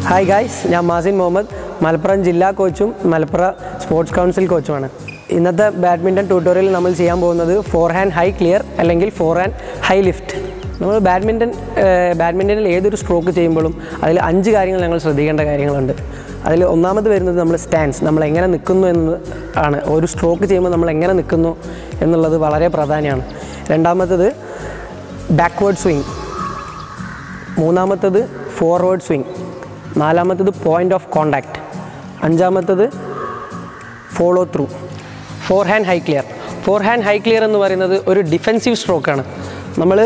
hi guys ഞാൻ മാസിൻ മുഹമ്മദ് മലപ്പുറം ജില്ലാ കോച്ചും മലപ്പുറം സ്പോർട്സ് കൗൺസിൽ കോച്ചുമാണ് ഇന്നത്തെ ബാഡ്മിൻ്റൺ ട്യൂട്ടോറിയൽ നമ്മൾ ചെയ്യാൻ പോകുന്നത് ഫോർ ഹാൻഡ് ഹൈ ക്ലിയർ അല്ലെങ്കിൽ ഫോർ ഹാൻഡ് ഹൈ ലിഫ്റ്റ് നമ്മൾ ബാഡ്മിൻ്റൺ ബാഡ്മിൻ്റണിൽ ഏതൊരു സ്ട്രോക്ക് ചെയ്യുമ്പോഴും അതിൽ അഞ്ച് കാര്യങ്ങൾ ഞങ്ങൾ ശ്രദ്ധിക്കേണ്ട കാര്യങ്ങളുണ്ട് അതിൽ ഒന്നാമത് വരുന്നത് നമ്മൾ സ്റ്റാൻസ് നമ്മൾ എങ്ങനെ നിൽക്കുന്നു എന്ന് ആണ് ഒരു സ്ട്രോക്ക് ചെയ്യുമ്പോൾ നമ്മൾ എങ്ങനെ നിൽക്കുന്നു എന്നുള്ളത് വളരെ പ്രാധാന്യമാണ് രണ്ടാമത്തത് ബാക്ക്വേർഡ് സ്വിങ് മൂന്നാമത്തത് ഫോർവേഡ് സ്വിങ് നാലാമത്തത് പോയിൻ്റ് ഓഫ് കോണ്ടാക്റ്റ് അഞ്ചാമത്തത് follow through forehand high clear forehand high clear എന്ന് പറയുന്നത് ഒരു ഡിഫെൻസീവ് സ്ട്രോക്കാണ് നമ്മൾ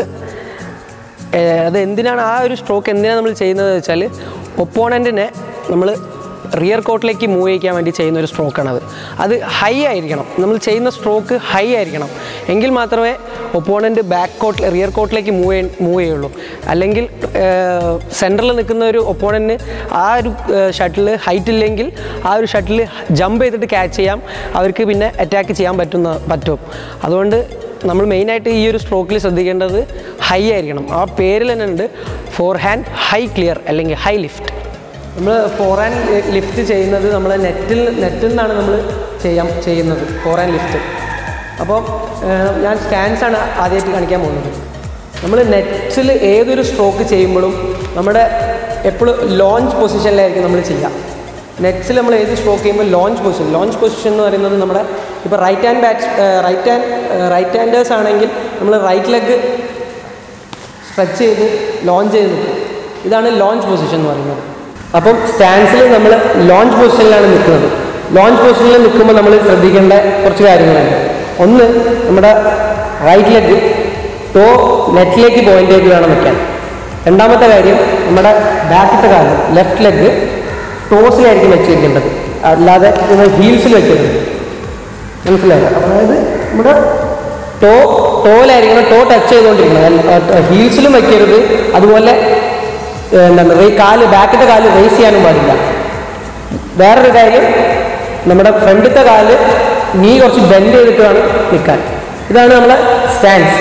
അത് എന്തിനാണ് ആ ഒരു സ്ട്രോക്ക് എന്തിനാണ് നമ്മൾ ചെയ്യുന്നത് വെച്ചാൽ ഒപ്പോണൻറ്റിനെ നമ്മൾ റിയർ കോട്ടിലേക്ക് മൂവ് ചെയ്യിക്കാൻ വേണ്ടി ചെയ്യുന്ന ഒരു സ്ട്രോക്കാണത് അത് ഹൈ ആയിരിക്കണം നമ്മൾ ചെയ്യുന്ന സ്ട്രോക്ക് ഹൈ ആയിരിക്കണം എങ്കിൽ മാത്രമേ ഒപ്പോണൻറ്റ് ബാക്ക് കോട്ട് റിയർ കോട്ടിലേക്ക് മൂവ് ചെയ്യ മൂവ് ചെയ്യുള്ളൂ അല്ലെങ്കിൽ സെൻറ്ററിൽ നിൽക്കുന്ന ഒരു ഒപ്പോണൻറ്റിന് ആ ഒരു ഷട്ടിൽ ഹൈറ്റ് ഇല്ലെങ്കിൽ ആ ഒരു ഷട്ടിൽ ജമ്പ് ചെയ്തിട്ട് ക്യാച്ച് ചെയ്യാം അവർക്ക് പിന്നെ അറ്റാക്ക് ചെയ്യാൻ പറ്റുന്ന പറ്റും അതുകൊണ്ട് നമ്മൾ മെയിനായിട്ട് ഈ ഒരു സ്ട്രോക്കിൽ ശ്രദ്ധിക്കേണ്ടത് ഹൈ ആയിരിക്കണം ആ പേരിൽ തന്നെ ഉണ്ട് ഫോർ ഹാൻഡ് ഹൈ ക്ലിയർ അല്ലെങ്കിൽ ഹൈ ലിഫ്റ്റ് നമ്മൾ ഫോർ ഹാൻഡ് ലിഫ്റ്റ് ചെയ്യുന്നത് നമ്മൾ നെറ്റിൽ നെറ്റിൽ നിന്നാണ് നമ്മൾ ചെയ്യാം ചെയ്യുന്നത് ഫോർ ഹാൻഡ് ലിഫ്റ്റ് അപ്പോൾ ഏഹ്, ഞാൻ സ്റ്റാൻസ് ആണ് ആദ്യമായിട്ട് കാണിക്കാൻ പോകുന്നത് നമ്മൾ നെറ്റിൽ ഏതൊരു സ്ട്രോക്ക് ചെയ്യുമ്പോഴും നമ്മുടെ എപ്പോഴും ലോഞ്ച് പൊസിഷനിലായിരിക്കും നമ്മൾ ചെയ്യുക നെറ്റ്സിൽ നമ്മൾ ഏത് സ്ട്രോക്ക് ചെയ്യുമ്പോൾ ലോഞ്ച് പൊസിഷൻ ലോഞ്ച് പൊസിഷൻ എന്ന് പറയുന്നത് നമ്മുടെ ഇപ്പോൾ right hand bats right hand right handers ആണെങ്കിൽ നമ്മൾ റൈറ്റ് ലെഗ് സ്ട്രെച്ച് ചെയ്ത് ലോഞ്ച് ചെയ്ത് നിൽക്കും ഇതാണ് ലോഞ്ച് പൊസിഷൻ എന്ന് പറയുന്നത് അപ്പം സ്റ്റാൻസിൽ നമ്മൾ ലോഞ്ച് പൊസിഷനിലാണ് നിൽക്കുന്നത് ലോഞ്ച് പൊസിഷനിൽ നിൽക്കുമ്പോൾ നമ്മൾ ശ്രദ്ധിക്കേണ്ട കുറച്ച് കാര്യങ്ങളുണ്ട് ഒന്ന് നമ്മുടെ റൈറ്റ് ലെഗ് ടോ നെറ്റിലേക്ക് പോയിന്റ് ചെയ്ത് വേണം നിൽക്കാൻ രണ്ടാമത്തെ കാര്യം നമ്മുടെ ബാക്കിത്തെ കാലം ലെഫ്റ്റ് ലെഗ് ടോസിലായിരിക്കും വെച്ചിരിക്കേണ്ടത് അല്ലാതെ നമ്മൾ ഹീൽസിൽ വെക്കരുത് മനസ്സിലായോ അതായത് നമ്മുടെ ടോ ടോയിലായിരിക്കണം ടോ ടച്ച് ചെയ്തുകൊണ്ടിരിക്കണം ഹീൽസിലും വെക്കരുത് അതുപോലെ ഏഹ്, എന്താണ് റേ കാല് ബാക്കിത്തെ കാല് റേസ് ചെയ്യാനും പാടില്ല വേറൊരു കാര്യം നമ്മുടെ ഫ്രണ്ടിത്തെ കാല് നീ കുറച്ച് ബെൻഡ് ചെയ്തിട്ട് വേണം നിൽക്കാൻ ഇതാണ് നമ്മളെ സ്റ്റാൻസ്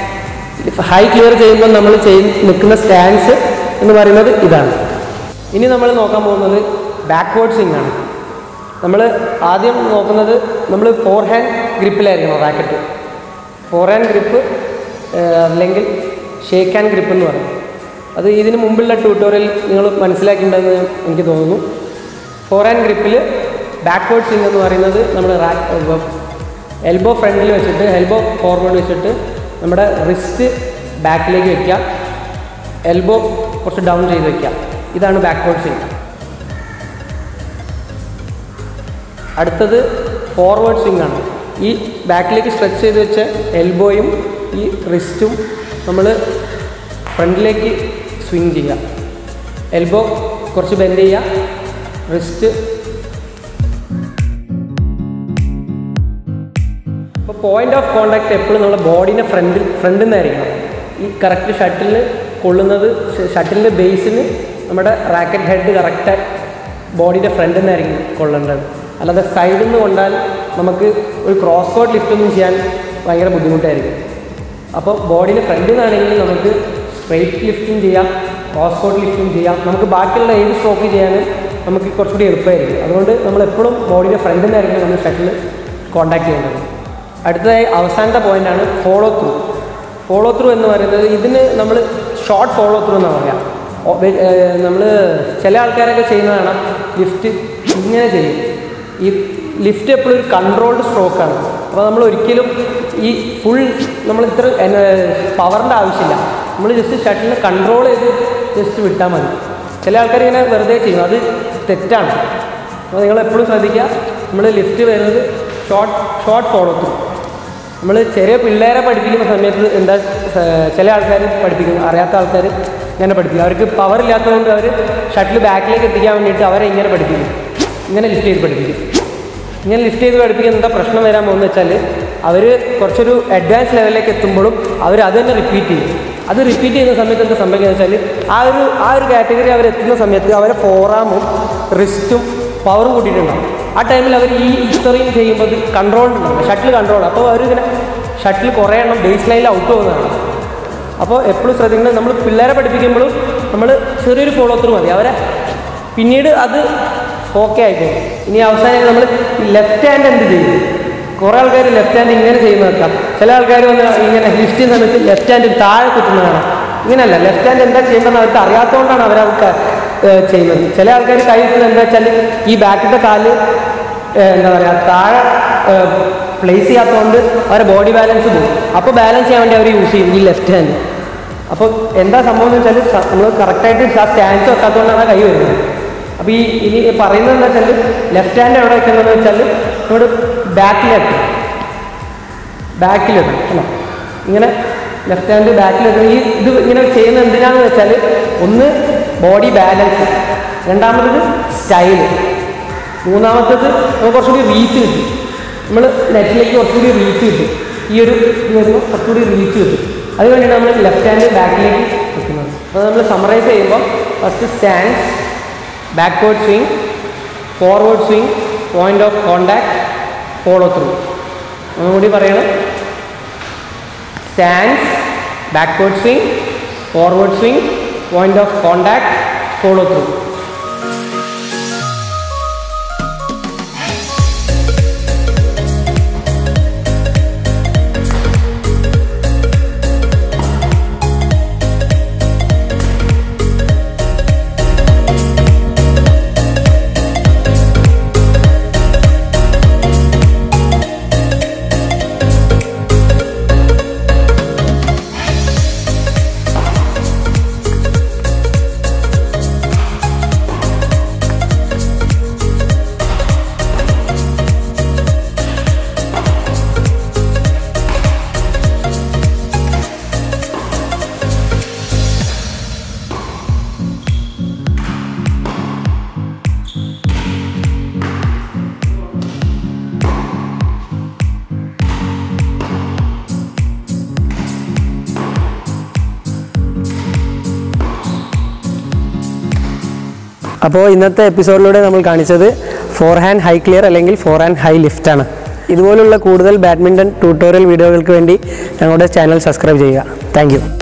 ഹൈ ക്ലിയർ ചെയ്യുമ്പോൾ നമ്മൾ ചെയ് നിൽക്കുന്ന സ്റ്റാൻസ് എന്ന് പറയുന്നത് ഇതാണ് ഇനി നമ്മൾ നോക്കാൻ പോകുന്നത് ബാക്ക്വേർഡ് സ്വിങ് ആണ് നമ്മൾ ആദ്യം നോക്കുന്നത് നമ്മൾ ഫോർ ഹാൻഡ് ഗ്രിപ്പിലായിരിക്കണം റാക്കറ്റ് ഫോർ ഹാൻഡ് ഗ്രിപ്പ് അല്ലെങ്കിൽ ഷേക്ക് ഹാൻഡ് ഗ്രിപ്പ് എന്ന് പറയും അത് ഇതിന് മുമ്പുള്ള ട്യൂട്ടോറിയൽ നിങ്ങൾ മനസ്സിലാക്കിയിട്ടുണ്ടെന്ന് എനിക്ക് തോന്നുന്നു ഫോർ ഹാൻഡ് ഗ്രിപ്പിൽ ബാക്ക്വേർഡ് സ്വിങ് എന്ന് പറയുന്നത് നമ്മൾ എൽബോ ഫ്രണ്ടിൽ വെച്ചിട്ട് എൽബോ ഫോർവേഡ് വെച്ചിട്ട് നമ്മുടെ റിസ്റ്റ് ബാക്കിലേക്ക് വെക്കുക എൽബോ കുറച്ച് ഡൗൺ ചെയ്ത് വെക്കുക ഇതാണ് ബാക്ക്വേർഡ് സ്വിങ് അടുത്തത് ഫോർവേഡ് സ്വിങ് ആണ് ഈ ബാക്കിലേക്ക് സ്ട്രെച്ച് ചെയ്ത് വെച്ച എൽബോയും ഈ റിസ്റ്റും നമ്മൾ ഫ്രണ്ടിലേക്ക് സ്വിങ് ചെയ്യുക എൽബോ കുറച്ച് ബെൻഡ് ചെയ്യുക റിസ്റ്റ് അപ്പോൾ പോയിന്റ് ഓഫ് കോണ്ടാക്ട് എപ്പോഴും നമ്മുടെ ബോഡീൻ്റെ ഫ്രണ്ടിൽ ഫ്രണ്ടിൽ നിന്നായിരിക്കണം ഈ കറക്റ്റ് ഷട്ടിലിന് കൊള്ളുന്നത് ഷട്ടിലിൻ്റെ ബേസിന് നമ്മുടെ റാക്കറ്റ് ഹെഡ് കറക്റ്റ് ബോഡീൻ്റെ ഫ്രണ്ടിൽ നിന്നായിരിക്കും കൊള്ളേണ്ടത് അല്ലാതെ സൈഡിൽ നിന്ന് കൊണ്ടാൽ നമുക്ക് ഒരു ക്രോസ് കോട്ട് ലിഫ്റ്റ് ഒന്നും ചെയ്യാൻ ഭയങ്കര ബുദ്ധിമുട്ടായിരിക്കും അപ്പോൾ ബോഡീൻ്റെ ഫ്രണ്ടിൽ നിന്നാണെങ്കിൽ നമുക്ക് സ്ട്രെയിറ്റ് ലിഫ്റ്റും ചെയ്യാം ക്രോസ് കോട്ട് ലിഫ്റ്റും ചെയ്യാം നമുക്ക് ബാക്കിയുള്ള ഏത് സ്ട്രോക്ക് ചെയ്യാനും നമുക്ക് കുറച്ചുകൂടി എളുപ്പമായിരിക്കും അതുകൊണ്ട് നമ്മൾ എപ്പോഴും ബോഡീൻ്റെ ഫ്രണ്ടിൽ നിന്നായിരിക്കും നമ്മൾ ഷട്ടിൽ കോണ്ടാക്ട് ചെയ്യേണ്ടത് അടുത്തതായി അവസാനത്തെ പോയിന്റാണ് ഫോളോ ത്രൂ ഫോളോ ത്രൂ എന്ന് പറയുന്നത് ഇതിന് നമ്മൾ ഷോർട്ട് ഫോളോ ത്രൂ എന്നാണ് പറയാം നമ്മൾ ചില ആൾക്കാരൊക്കെ ചെയ്യുന്നതാണ് ലിഫ്റ്റ് ഇങ്ങനെ ചെയ്യും ഈ ലിഫ്റ്റ് എപ്പോഴും ഒരു കൺട്രോൾഡ് സ്ട്രോക്കാണ് അപ്പോൾ നമ്മൾ ഒരിക്കലും ഈ ഫുൾ നമ്മൾ ഇത്ര പവറിൻ്റെ ആവശ്യമില്ല നമ്മൾ ജസ്റ്റ് ഷട്ടിലിനെ കൺട്രോൾ ചെയ്ത് ജസ്റ്റ് വിട്ടാൽ മതി ചില ആൾക്കാർ ഇങ്ങനെ വെറുതെ ചെയ്യും അത് തെറ്റാണ് അപ്പോൾ നിങ്ങൾ എപ്പോഴും ശ്രദ്ധിക്കുക നമ്മൾ ലിഫ്റ്റ് വരുന്നത് ഷോർട്ട് ഷോർട്ട് ഫോളോ ത്രൂ നമ്മൾ ചെറിയ പിള്ളേരെ പഠിപ്പിക്കുന്ന സമയത്ത് എന്താ ഏർ ചില ആൾക്കാർ പഠിപ്പിക്കും അറിയാത്ത ആൾക്കാർ ഇങ്ങനെ പഠിപ്പിക്കും അവർക്ക് പവർ ഇല്ലാത്തതുകൊണ്ട് അവർ ഷട്ടിൽ ബാക്കിലേക്ക് എത്തിക്കാൻ വേണ്ടിയിട്ട് അവരെ ഇങ്ങനെ പഠിപ്പിക്കും ഇങ്ങനെ ലിഫ്റ്റ് ചെയ്ത് പഠിപ്പിക്കും ഇങ്ങനെ ലിഫ്റ്റ് ചെയ്ത് പഠിപ്പിക്കുന്ന എന്താ പ്രശ്നം വരാൻ പോകുന്നത് വെച്ചാൽ അവർ കുറച്ചൊരു അഡ്വാൻസ് ലെവലിലേക്ക് എത്തുമ്പോഴും അവർ അത് തന്നെ റിപ്പീറ്റ് ചെയ്യും അത് റിപ്പീറ്റ് ചെയ്യുന്ന സമയത്ത് എന്താ സംഭവിക്കുന്നത് വെച്ചാൽ ആ ഒരു ആ ഒരു കാറ്റഗറി അവർ എത്തുന്ന സമയത്ത് അവരെ ഫോറാമും റിസ്റ്റും പവറും കൂട്ടിയിട്ടുണ്ടാവും ആ ടൈമിൽ അവർ ഈ ഇത്രയും ചെയ്യുമ്പോൾ ഇത് കൺട്രോൾ ഉണ്ടാവും ഷട്ടിൽ കൺട്രോൾ അപ്പോൾ അവരിങ്ങനെ ഷട്ടിൽ കുറേ എണ്ണം ബേസ് ലൈനിൽ ഔട്ട് പോകുന്നതാണ് അപ്പോൾ എപ്പോഴും ശ്രദ്ധിക്കുന്നത് നമ്മൾ പിള്ളേരെ പഠിപ്പിക്കുമ്പോഴും നമ്മൾ ചെറിയൊരു ഫോളോ ത്രൂ മതി അവരെ പിന്നീട് അത് ഓക്കെ ആയിക്കോളും ഇനി അവസാനം നമ്മൾ ലെഫ്റ്റ് ഹാൻഡ് എന്ത് ചെയ്യും കുറേ ആൾക്കാർ ലെഫ്റ്റ് ഹാൻഡ് ഇങ്ങനെ ചെയ്യുന്ന വെക്കാം ചില ആൾക്കാർ വന്ന് ഇങ്ങനെ ലിഫ്റ്റ് ചെയ്യുന്ന സമയത്ത് ലെഫ്റ്റ് ഹാൻഡ് താഴെ കുത്തുന്നത് കാണാം ഇങ്ങനെയല്ല ലെഫ്റ്റ് ഹാൻഡ് എന്താ ചെയ്യേണ്ടതെന്ന് അവർക്ക് അറിയാത്തതുകൊണ്ടാണ് അവരവർക്ക് ചെയ്യുന്നത് ചില ആൾക്കാർ കൈ കുത്തുന്നത് എന്താ വെച്ചാൽ ഈ ബാക്കിൻ്റെ കാല് ഏഹ് എന്താ പറയുക താഴെ പ്ലേസ് ചെയ്യാത്തതുകൊണ്ട് അവരുടെ ബോഡി ബാലൻസ് പോകും അപ്പോൾ ബാലൻസ് ചെയ്യാൻ വേണ്ടി അവർ യൂസ് ചെയ്യും ഈ ലെഫ്റ്റ് ഹാൻഡ് അപ്പോൾ എന്താ സംഭവം എന്ന് വെച്ചാൽ നമ്മൾ കറക്റ്റായിട്ട് ആ സ്റ്റാൻസ് വെക്കാത്തതുകൊണ്ടാണ് ആ കൈ വരുന്നത് അപ്പോൾ ഈ ഇനി പറയുന്നത് എന്താ വെച്ചാൽ ലെഫ്റ്റ് ഹാൻഡ് എവിടെ വെക്കുന്നതെന്ന് വെച്ചാൽ നമ്മുടെ ബാക്കിലെത്തും ബാക്കിലെത്തും അല്ല ഇങ്ങനെ ലെഫ്റ്റ് ഹാൻഡ് ബാക്കിലെത്തും ഈ ഇത് ഇങ്ങനെ ചെയ്യുന്നത് എന്തിനാണെന്ന് വെച്ചാൽ ഒന്ന് ബോഡി ബാലൻസ് രണ്ടാമത്തത് സ്റ്റൈല് മൂന്നാമത്തത് നമുക്ക് കുറച്ചുകൂടി റീച്ച് കിട്ടും നമ്മൾ നെറ്റിലേക്ക് കുറച്ചുകൂടി റീച്ച് കിട്ടും ഈ ഒരു ഇത് വരുമ്പോൾ കുറച്ചുകൂടി റീച്ച് കിട്ടും അതുവേണ്ടിയാണ് നമ്മൾ ലെഫ്റ്റ് ഹാൻഡ് ബാക്കിലേക്ക് വെക്കുന്നത് അത് നമ്മൾ സമറൈസ് ചെയ്യുമ്പോൾ first stands backward swing forward swing point of contact follow through ഒന്നുകൂടി പറയണം stands backward swing forward swing point of contact follow through അപ്പോൾ ഇന്നത്തെ എപ്പിസോഡിലൂടെ നമ്മൾ കാണിച്ചത് ഫോർ ഹാൻഡ് ഹൈ ക്ലിയർ അല്ലെങ്കിൽ ഫോർ ഹാൻഡ് ഹൈ ലിഫ്റ്റ് ആണ് ഇതുപോലുള്ള കൂടുതൽ ബാഡ്മിൻ്റൺ ട്യൂട്ടോറിയൽ വീഡിയോകൾക്ക് വേണ്ടി ഞങ്ങളുടെ ചാനൽ സബ്സ്ക്രൈബ് ചെയ്യുക താങ്ക്